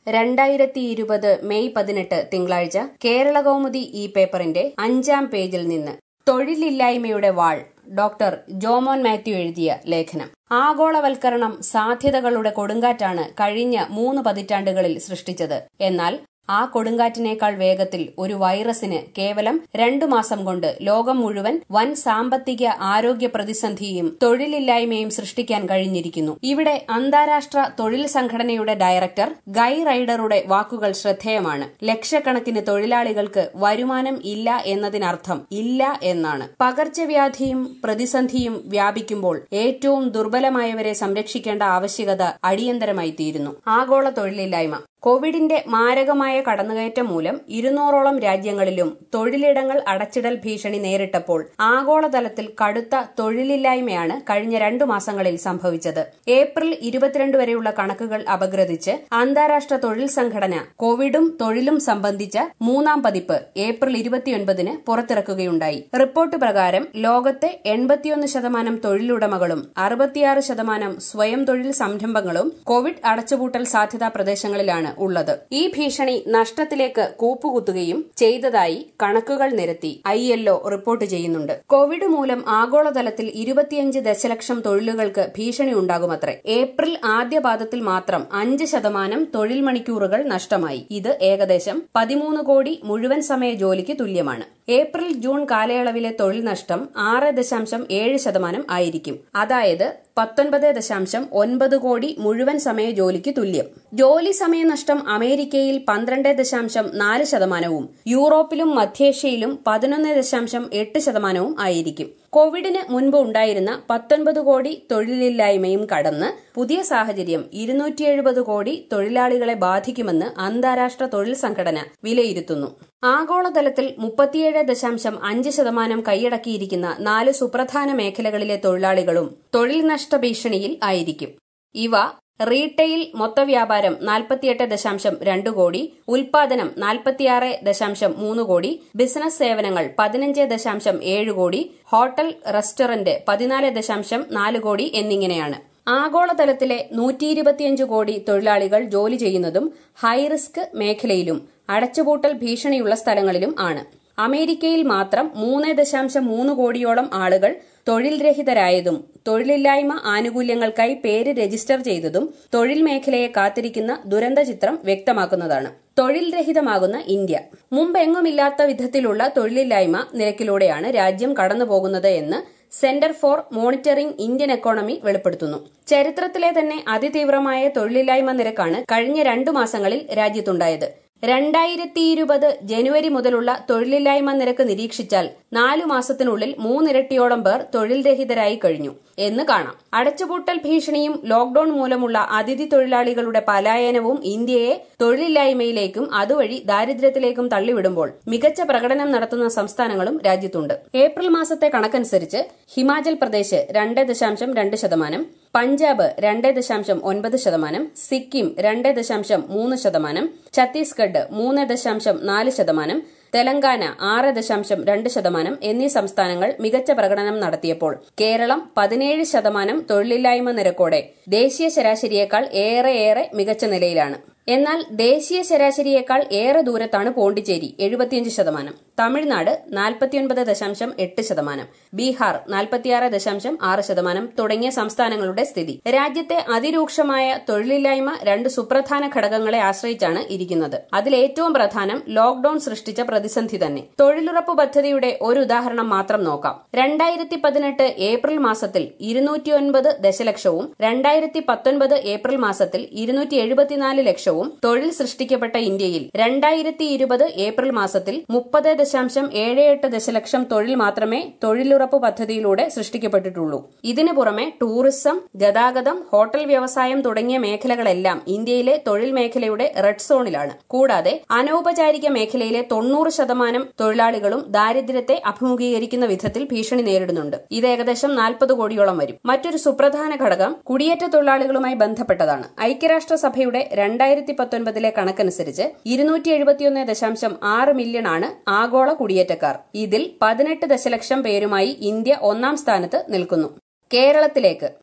രണ്ടായിരത്തി ഇരുപത് മെയ് പതിനെട്ട് തിങ്കളാഴ്ച കേരള കൗമുദി ഈ പേപ്പറിന്റെ അഞ്ചാം പേജിൽ നിന്ന് തൊഴിലില്ലായ്മയുടെ വാൾ ഡോക്ടർ ജോമോൻ മാത്യു എഴുതിയ ലേഖനം ആഗോളവൽക്കരണം സാധ്യതകളുടെ കൊടുങ്കാറ്റാണ് കഴിഞ്ഞ മൂന്ന് പതിറ്റാണ്ടുകളിൽ സൃഷ്ടിച്ചത് എന്നാൽ ആ കൊടുങ്കാറ്റിനേക്കാൾ വേഗത്തിൽ ഒരു വൈറസിന് കേവലം രണ്ടു മാസം കൊണ്ട് ലോകം മുഴുവൻ വൻ സാമ്പത്തിക ആരോഗ്യ പ്രതിസന്ധിയും തൊഴിലില്ലായ്മയും സൃഷ്ടിക്കാൻ കഴിഞ്ഞിരിക്കുന്നു ഇവിടെ അന്താരാഷ്ട്ര തൊഴിൽ സംഘടനയുടെ ഡയറക്ടർ ഗൈ റൈഡറുടെ വാക്കുകൾ ശ്രദ്ധേയമാണ് ലക്ഷക്കണക്കിന് തൊഴിലാളികൾക്ക് വരുമാനം ഇല്ല എന്നതിനർത്ഥം ഇല്ല എന്നാണ് പകർച്ചവ്യാധിയും പ്രതിസന്ധിയും വ്യാപിക്കുമ്പോൾ ഏറ്റവും ദുർബലമായവരെ സംരക്ഷിക്കേണ്ട ആവശ്യകത അടിയന്തരമായി തീരുന്നു ആഗോള തൊഴിലില്ലായ്മ കോവിഡിന്റെ മാരകമായ കടന്നുകയറ്റം മൂലം ഇരുന്നൂറോളം രാജ്യങ്ങളിലും തൊഴിലിടങ്ങൾ അടച്ചിടൽ ഭീഷണി നേരിട്ടപ്പോൾ ആഗോളതലത്തിൽ കടുത്ത തൊഴിലില്ലായ്മയാണ് കഴിഞ്ഞ രണ്ടു മാസങ്ങളിൽ സംഭവിച്ചത് ഏപ്രിൽ ഇരുപത്തിരണ്ട് വരെയുള്ള കണക്കുകൾ അപഗ്രഥിച്ച് അന്താരാഷ്ട്ര തൊഴിൽ സംഘടന കോവിഡും തൊഴിലും സംബന്ധിച്ച മൂന്നാം പതിപ്പ് ഏപ്രിൽ ഇരുപത്തിയൊൻപതിന് പുറത്തിറക്കുകയുണ്ടായി റിപ്പോർട്ട് പ്രകാരം ലോകത്തെ എൺപത്തിയൊന്ന് ശതമാനം തൊഴിലുടമകളും അറുപത്തിയാറ് ശതമാനം സ്വയം തൊഴിൽ സംരംഭങ്ങളും കോവിഡ് അടച്ചുപൂട്ടൽ സാധ്യതാ പ്രദേശങ്ങളിലാണ് ഉള്ളത് ഈ ഭീഷണി നഷ്ടത്തിലേക്ക് കൂപ്പുകുത്തുകയും ചെയ്തതായി കണക്കുകൾ നിരത്തി ഐ എൽഒ റിപ്പോർട്ട് ചെയ്യുന്നുണ്ട് കോവിഡ് മൂലം ആഗോളതലത്തിൽ ഇരുപത്തിയഞ്ച് ദശലക്ഷം തൊഴിലുകൾക്ക് ഭീഷണി ഉണ്ടാകുമത്രേ ഏപ്രിൽ ആദ്യപാദത്തിൽ മാത്രം അഞ്ച് ശതമാനം തൊഴിൽ മണിക്കൂറുകൾ നഷ്ടമായി ഇത് ഏകദേശം പതിമൂന്ന് കോടി മുഴുവൻ സമയ ജോലിക്ക് തുല്യമാണ് ഏപ്രിൽ ജൂൺ കാലയളവിലെ തൊഴിൽ നഷ്ടം ആറ് ദശാംശം ഏഴ് ശതമാനം ആയിരിക്കും അതായത് പത്തൊൻപത് ദശാംശം ഒൻപത് കോടി മുഴുവൻ സമയ ജോലിക്ക് തുല്യം ജോലി സമയനഷ്ടം അമേരിക്കയിൽ പന്ത്രണ്ട് ദശാംശം നാല് ശതമാനവും യൂറോപ്പിലും മധ്യേഷ്യയിലും പതിനൊന്ന് ദശാംശം എട്ട് ശതമാനവും ആയിരിക്കും കോവിഡിന് മുൻപ് ഉണ്ടായിരുന്ന പത്തൊൻപത് കോടി തൊഴിലില്ലായ്മയും കടന്ന് പുതിയ സാഹചര്യം ഇരുന്നൂറ്റി എഴുപത് കോടി തൊഴിലാളികളെ ബാധിക്കുമെന്ന് അന്താരാഷ്ട്ര തൊഴിൽ സംഘടന വിലയിരുത്തുന്നു ആഗോളതലത്തിൽ മുപ്പത്തിയേഴ് ദശാംശം അഞ്ച് ശതമാനം കൈയടക്കിയിരിക്കുന്ന നാല് സുപ്രധാന മേഖലകളിലെ തൊഴിലാളികളും തൊഴിൽ നഷ്ട ഭീഷണിയിൽ ആയിരിക്കും ഇവ റീറ്റെയിൽ മൊത്തവ്യാപാരം നാൽപ്പത്തിയെട്ട് ദശാംശം രണ്ട് കോടി ഉൽപാദനം നാൽപ്പത്തിയാറ് ദശാംശം മൂന്ന് കോടി ബിസിനസ് സേവനങ്ങൾ പതിനഞ്ച് ദശാംശം ഏഴ് കോടി ഹോട്ടൽ റെസ്റ്റോറന്റ് പതിനാല് ദശാംശം നാല് കോടി എന്നിങ്ങനെയാണ് ആഗോളതലത്തിലെ നൂറ്റി ഇരുപത്തിയഞ്ച് കോടി തൊഴിലാളികൾ ജോലി ചെയ്യുന്നതും ഹൈറിസ്ക് മേഖലയിലും അടച്ചുപൂട്ടൽ ഭീഷണിയുള്ള സ്ഥലങ്ങളിലും ആണ് അമേരിക്കയിൽ മാത്രം മൂന്ന് ദശാംശം മൂന്ന് കോടിയോളം ആളുകൾ തൊഴിൽ രഹിതരായതും തൊഴിലില്ലായ്മ ആനുകൂല്യങ്ങൾക്കായി പേര് രജിസ്റ്റർ ചെയ്തതും തൊഴിൽ മേഖലയെ കാത്തിരിക്കുന്ന ദുരന്ത ചിത്രം വ്യക്തമാക്കുന്നതാണ് തൊഴിൽ രഹിതമാകുന്ന ഇന്ത്യ മുമ്പെങ്ങുമില്ലാത്ത വിധത്തിലുള്ള തൊഴിലില്ലായ്മ നിരക്കിലൂടെയാണ് രാജ്യം കടന്നുപോകുന്നത് എന്ന് centre for monitoring Indian economy വെളിപ്പെടുത്തുന്നു ചരിത്രത്തിലെ തന്നെ അതിതീവ്രമായ തൊഴിലില്ലായ്മ നിരക്കാണ് കഴിഞ്ഞ രണ്ടു മാസങ്ങളിൽ രാജ്യത്തുണ്ടായത് രണ്ടായിരത്തി ഇരുപത് ജനുവരി മുതലുള്ള തൊഴിലില്ലായ്മ നിരക്ക് നിരീക്ഷിച്ചാൽ നാലു മാസത്തിനുള്ളിൽ മൂന്നിരട്ടിയോളം പേർ തൊഴിൽ രഹിതരായി കഴിഞ്ഞു എന്ന് കാണാം അടച്ചുപൂട്ടൽ ഭീഷണിയും ലോക്ഡൌൺ മൂലമുള്ള അതിഥി തൊഴിലാളികളുടെ പലായനവും ഇന്ത്യയെ തൊഴിലില്ലായ്മയിലേക്കും അതുവഴി ദാരിദ്ര്യത്തിലേക്കും തള്ളിവിടുമ്പോൾ മികച്ച പ്രകടനം നടത്തുന്ന സംസ്ഥാനങ്ങളും രാജ്യത്തുണ്ട് ഏപ്രിൽ മാസത്തെ കണക്കനുസരിച്ച് ഹിമാചൽ പ്രദേശ് രണ്ട് ദശാംശം രണ്ട് ശതമാനം പഞ്ചാബ് രണ്ട് ദശാംശം ഒൻപത് ശതമാനം സിക്കിം രണ്ട് ദശാംശം മൂന്ന് ശതമാനം ഛത്തീസ്ഗഡ് മൂന്ന് ദശാംശം നാല് ശതമാനം തെലങ്കാന ആറ് ദശാംശം രണ്ട് ശതമാനം എന്നീ സംസ്ഥാനങ്ങൾ മികച്ച പ്രകടനം നടത്തിയപ്പോൾ കേരളം പതിനേഴ് ശതമാനം തൊഴിലില്ലായ്മ നിരക്കോടെ ദേശീയ ശരാശരിയേക്കാൾ ഏറെയേറെ മികച്ച നിലയിലാണ് എന്നാൽ ദേശീയ ശരാശരിയേക്കാൾ ഏറെ ദൂരത്താണ് പോണ്ടിച്ചേരി എഴുപത്തിയഞ്ച് ശതമാനം തമിഴ്നാട് നാൽപ്പത്തിയൊൻപത് ദശാംശം എട്ട് ശതമാനം ബീഹാർ നാൽപ്പത്തിയാറ് ദശാംശം ആറ് ശതമാനം തുടങ്ങിയ സംസ്ഥാനങ്ങളുടെ സ്ഥിതി രാജ്യത്തെ അതിരൂക്ഷമായ തൊഴിലില്ലായ്മ രണ്ട് സുപ്രധാന ഘടകങ്ങളെ ആശ്രയിച്ചാണ് ഇരിക്കുന്നത് അതിലേറ്റവും പ്രധാനം ലോക്ഡൌൺ സൃഷ്ടിച്ച പ്രതിസന്ധി തന്നെ തൊഴിലുറപ്പ് പദ്ധതിയുടെ ഒരു ഉദാഹരണം മാത്രം നോക്കാം രണ്ടായിരത്തി പതിനെട്ട് ഏപ്രിൽ മാസത്തിൽ ഇരുന്നൂറ്റിയൊൻപത് ദശലക്ഷവും രണ്ടായിരത്തി പത്തൊൻപത് ഏപ്രിൽ മാസത്തിൽ ഇരുന്നൂറ്റി എഴുപത്തിനാല് ലക്ഷവും തൊഴിൽ സൃഷ്ടിക്കപ്പെട്ട ഇന്ത്യയിൽ രണ്ടായിരത്തി ഇരുപത് ഏപ്രിൽ മാസത്തിൽ മുപ്പത് ദശാംശം ഏഴ് എട്ട് ദശലക്ഷം തൊഴിൽ മാത്രമേ തൊഴിലുറപ്പ് പദ്ധതിയിലൂടെ സൃഷ്ടിക്കപ്പെട്ടിട്ടുള്ളൂ ഇതിനു പുറമെ ടൂറിസം ഗതാഗതം ഹോട്ടൽ വ്യവസായം തുടങ്ങിയ മേഖലകളെല്ലാം ഇന്ത്യയിലെ തൊഴിൽ മേഖലയുടെ റെഡ് സോണിലാണ് കൂടാതെ അനൌപചാരിക മേഖലയിലെ തൊണ്ണൂറ് ശതമാനം തൊഴിലാളികളും ദാരിദ്ര്യത്തെ അഭിമുഖീകരിക്കുന്ന വിധത്തിൽ ഭീഷണി നേരിടുന്നുണ്ട് ഇത് ഏകദേശം നാൽപ്പത് കോടിയോളം വരും മറ്റൊരു സുപ്രധാന ഘടകം കുടിയേറ്റ തൊഴിലാളികളുമായി ബന്ധപ്പെട്ടതാണ് ഐക്യരാഷ്ട്രസഭയുടെ രണ്ടായിരത്തി പത്തൊൻപതിലെ കണക്കനുസരിച്ച് ഇരുന്നൂറ്റി എഴുപത്തിയൊന്ന് ദശാംശം ആറ് മില്യൺ ആണ് ആഗോള കുടിയേറ്റക്കാർ ഇതിൽ പതിനെട്ട് ദശലക്ഷം പേരുമായി ഇന്ത്യ ഒന്നാം സ്ഥാനത്ത് നിൽക്കുന്നു കേരളത്തിലേക്ക്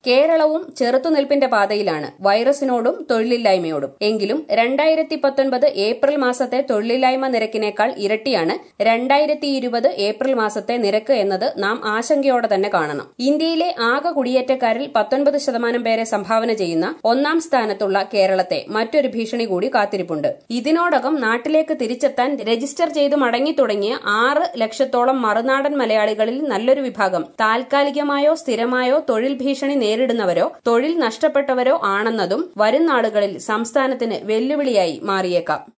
കേരളവും ചെറുത്തുനിൽപ്പിന്റെ പാതയിലാണ് വൈറസിനോടും തൊഴിലില്ലായ്മയോടും എങ്കിലും രണ്ടായിരത്തി പത്തൊൻപത് ഏപ്രിൽ മാസത്തെ തൊഴിലില്ലായ്മ നിരക്കിനേക്കാൾ ഇരട്ടിയാണ് രണ്ടായിരത്തി ഇരുപത് ഏപ്രിൽ മാസത്തെ നിരക്ക് എന്നത് നാം ആശങ്കയോടെ തന്നെ കാണണം ഇന്ത്യയിലെ ആകെ കുടിയേറ്റക്കാരിൽ പത്തൊൻപത് ശതമാനം പേരെ സംഭാവന ചെയ്യുന്ന ഒന്നാം സ്ഥാനത്തുള്ള കേരളത്തെ മറ്റൊരു ഭീഷണി കൂടി കാത്തിരിപ്പുണ്ട് ഇതിനോടകം നാട്ടിലേക്ക് തിരിച്ചെത്താൻ രജിസ്റ്റർ ചെയ്ത് മടങ്ങി തുടങ്ങിയ ആറ് ലക്ഷത്തോളം മറുനാടൻ മലയാളികളിൽ നല്ലൊരു വിഭാഗം താൽക്കാലികമായോ സ്ഥിരമായോ തൊഴിൽ ഭീഷണി നേരിടുന്നവരോ തൊഴിൽ നഷ്ടപ്പെട്ടവരോ ആണെന്നതും വരും നാളുകളിൽ സംസ്ഥാനത്തിന് വെല്ലുവിളിയായി മാറിയേക്കാം